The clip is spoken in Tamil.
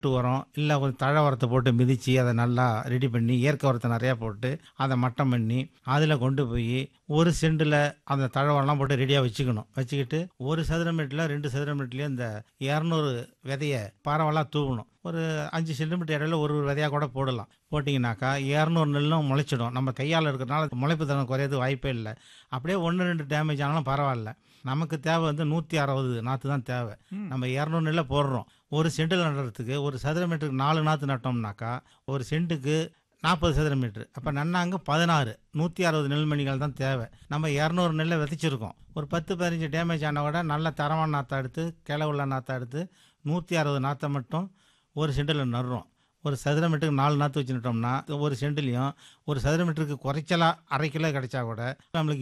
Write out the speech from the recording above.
மாட்டு உரம் இல்லை ஒரு தழை உரத்தை போட்டு மிதித்து அதை நல்லா ரெடி பண்ணி இயற்கை உரத்தை நிறையா போட்டு அதை மட்டம் பண்ணி அதில் கொண்டு போய் ஒரு செண்டில் அந்த தழை உரம்லாம் போட்டு ரெடியாக வச்சுக்கணும் வச்சுக்கிட்டு ஒரு சதுர மீட்டரில் ரெண்டு சதுர மீட்டர்லேயும் இந்த இரநூறு விதையை பரவலாக தூவணும் ஒரு அஞ்சு சென்டிமீட்டர் இடையில ஒரு ஒரு விதையாக கூட போடலாம் போட்டிங்கனாக்கா இரநூறு நெல்லும் முளைச்சிடும் நம்ம கையால் இருக்கிறனால முளைப்பு தரம் குறையது வாய்ப்பே இல்லை அப்படியே ஒன்று ரெண்டு டேமேஜ் ஆனாலும் பரவாயில்ல நமக்கு தேவை வந்து நூற்றி அறுபது நாற்று தான் தேவை நம்ம இரநூறு நெல்லை போடுறோம் ஒரு சென்டில் நடுறதுக்கு ஒரு சதுர மீட்டருக்கு நாலு நாற்று நட்டோம்னாக்கா ஒரு சென்ட்டுக்கு நாற்பது சதுர மீட்ரு அப்போ நன்னாங்க பதினாறு நூற்றி அறுபது நெல்மணிகள் தான் தேவை நம்ம இரநூறு நெல்லை விதைச்சிருக்கோம் ஒரு பத்து பதினஞ்சு டேமேஜ் ஆன கூட நல்ல தரமான நாற்றை எடுத்து கிளை உள்ள நாற்றை எடுத்து நூற்றி அறுபது நாற்றை மட்டும் ஒரு சென்டில் நடுறோம் ஒரு சதுர மீட்டருக்கு நாலு நாற்று வச்சு நட்டோம்னா ஒரு சென்டிலையும் ஒரு சதுர மீட்டருக்கு குறைச்சலாக அரை கிலோ கிடைச்சா கூட நம்மளுக்கு